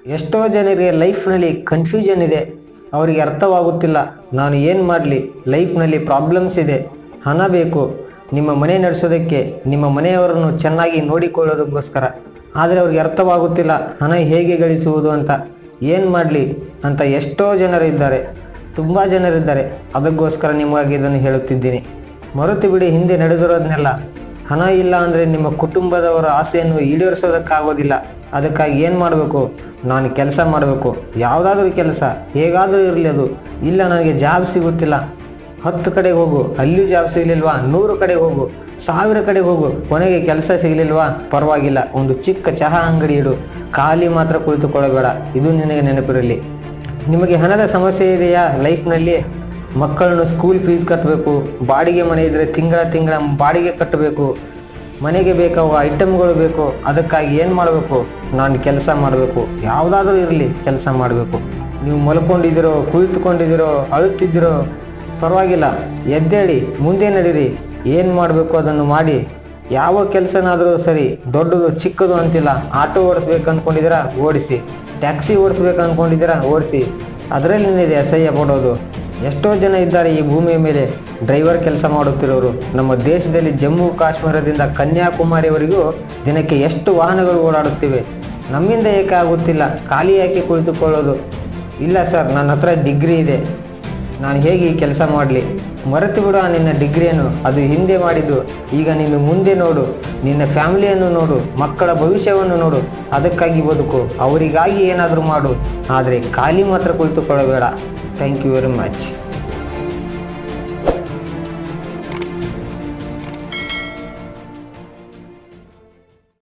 ಎಷ್ಟೋ ಜನರಿಗೆ ಲೈಫ್ನಲ್ಲಿ ಕನ್ಫ್ಯೂಷನ್ ಇದೆ ಅವರಿಗೆ ಅರ್ಥವಾಗುತ್ತಿಲ್ಲ ನಾನು ಏನು ಮಾಡಲಿ ಲೈಫ್ನಲ್ಲಿ ಪ್ರಾಬ್ಲಮ್ಸ್ ಇದೆ ಹಣ ಬೇಕು ನಿಮ್ಮ ಮನೆ ನಡೆಸೋದಕ್ಕೆ ನಿಮ್ಮ ಮನೆಯವರನ್ನು ಚೆನ್ನಾಗಿ ನೋಡಿಕೊಳ್ಳೋದಕ್ಕೋಸ್ಕರ ಆದರೆ ಅವ್ರಿಗೆ ಅರ್ಥವಾಗುತ್ತಿಲ್ಲ ಹಣ ಹೇಗೆ ಗಳಿಸುವುದು ಅಂತ ಏನು ಮಾಡಲಿ ಅಂತ ಎಷ್ಟೋ ಜನರಿದ್ದಾರೆ ತುಂಬ ಜನರಿದ್ದಾರೆ ಅದಕ್ಕೋಸ್ಕರ ನಿಮಗಾಗಿ ಇದನ್ನು ಹೇಳುತ್ತಿದ್ದೀನಿ ಮರೆತು ಬಿಡಿ ಹಿಂದೆ ನಡೆದಿರೋದನ್ನೆಲ್ಲ ಹಣ ಇಲ್ಲ ಅಂದರೆ ನಿಮ್ಮ ಕುಟುಂಬದವರ ಆಸೆಯನ್ನು ಈಡೇರಿಸೋದಕ್ಕಾಗೋದಿಲ್ಲ ಅದಕ್ಕಾಗಿ ಏನು ಮಾಡಬೇಕು ನಾನು ಕೆಲಸ ಮಾಡಬೇಕು ಯಾವುದಾದ್ರೂ ಕೆಲಸ ಹೇಗಾದರೂ ಇರಲಿ ಅದು ಇಲ್ಲ ನನಗೆ ಜಾಬ್ ಸಿಗುತ್ತಿಲ್ಲ ಹತ್ತು ಕಡೆಗೆ ಹೋಗು ಅಲ್ಲಿಯೂ ಜಾಬ್ ಸಿಗಲಿಲ್ವಾ ನೂರು ಕಡೆಗೆ ಹೋಗು ಸಾವಿರ ಕಡೆಗೆ ಹೋಗು ಕೊನೆಗೆ ಕೆಲಸ ಸಿಗಲಿಲ್ವಾ ಪರವಾಗಿಲ್ಲ ಒಂದು ಚಿಕ್ಕ ಚಹಾ ಅಂಗಡಿ ಇಡು ಖಾಲಿ ಮಾತ್ರ ಕುಳಿತುಕೊಳ್ಳಬೇಡ ಇದು ನಿನಗೆ ನೆನಪಿರಲಿ ನಿಮಗೆ ಹಣದ ಸಮಸ್ಯೆ ಇದೆಯಾ ಲೈಫ್ನಲ್ಲಿ ಮಕ್ಕಳನ್ನು ಸ್ಕೂಲ್ ಫೀಸ್ ಕಟ್ಟಬೇಕು ಬಾಡಿಗೆ ಮನೆ ಇದ್ದರೆ ತಿಂಗಳ ತಿಂಗಳ ಬಾಡಿಗೆ ಕಟ್ಟಬೇಕು ಮನೆಗೆ ಬೇಕಾಗುವ ಐಟಮ್ಗಳು ಬೇಕು ಅದಕ್ಕಾಗಿ ಏನು ಮಾಡಬೇಕು ನಾನು ಕೆಲಸ ಮಾಡಬೇಕು ಯಾವುದಾದ್ರೂ ಇರಲಿ ಕೆಲಸ ಮಾಡಬೇಕು ನೀವು ಮಲ್ಕೊಂಡಿದ್ದೀರೋ ಕುಳಿತುಕೊಂಡಿದ್ದೀರೋ ಅಳುತ್ತಿದ್ದೀರೋ ಪರವಾಗಿಲ್ಲ ಎದ್ದೇಳಿ ಮುಂದೆ ನಡೀರಿ ಏನು ಮಾಡಬೇಕು ಅದನ್ನು ಮಾಡಿ ಯಾವ ಕೆಲಸನಾದರೂ ಸರಿ ದೊಡ್ಡದು ಚಿಕ್ಕದು ಅಂತಿಲ್ಲ ಆಟೋ ಓಡಿಸ್ಬೇಕು ಅಂದ್ಕೊಂಡಿದ್ದೀರಾ ಓಡಿಸಿ ಟ್ಯಾಕ್ಸಿ ಓಡಿಸ್ಬೇಕು ಅಂದ್ಕೊಂಡಿದ್ದೀರಾ ಓಡಿಸಿ ಅದರಲ್ಲೇನಿದೆ ಅಸಹ್ಯ ಪಡೋದು ಎಷ್ಟೋ ಜನ ಇದ್ದಾರೆ ಈ ಭೂಮಿಯ ಮೇಲೆ ಡ್ರೈವರ್ ಕೆಲಸ ಮಾಡುತ್ತಿರೋರು ನಮ್ಮ ದೇಶದಲ್ಲಿ ಜಮ್ಮು ಕಾಶ್ಮೀರದಿಂದ ಕನ್ಯಾಕುಮಾರಿವರೆಗೂ ದಿನಕ್ಕೆ ಎಷ್ಟು ವಾಹನಗಳು ಓಡಾಡುತ್ತಿವೆ ನಮ್ಮಿಂದ ಏಕೆ ಆಗುತ್ತಿಲ್ಲ ಖಾಲಿ ಯಾಕೆ ಕುಳಿತುಕೊಳ್ಳೋದು ಇಲ್ಲ ಸರ್ ನನ್ನ ಹತ್ರ ಡಿಗ್ರಿ ಇದೆ ನಾನು ಹೇಗೆ ಈ ಕೆಲಸ ಮಾಡಲಿ ಮರೆತು ಬಿಡು ಆ ನಿನ್ನ ಡಿಗ್ರಿಯನ್ನು ಅದು ಹಿಂದೆ ಮಾಡಿದ್ದು ಈಗ ನೀನು ಮುಂದೆ ನೋಡು ನಿನ್ನ ಫ್ಯಾಮಿಲಿಯನ್ನು ನೋಡು ಮಕ್ಕಳ ಭವಿಷ್ಯವನ್ನು ನೋಡು ಅದಕ್ಕಾಗಿ ಬದುಕು ಅವರಿಗಾಗಿ ಏನಾದರೂ ಮಾಡು ಆದರೆ ಖಾಲಿ ಮಾತ್ರ ಕುಳಿತುಕೊಳ್ಳಬೇಡ ಥ್ಯಾಂಕ್ ಯು ವೆರಿ ಮಚ್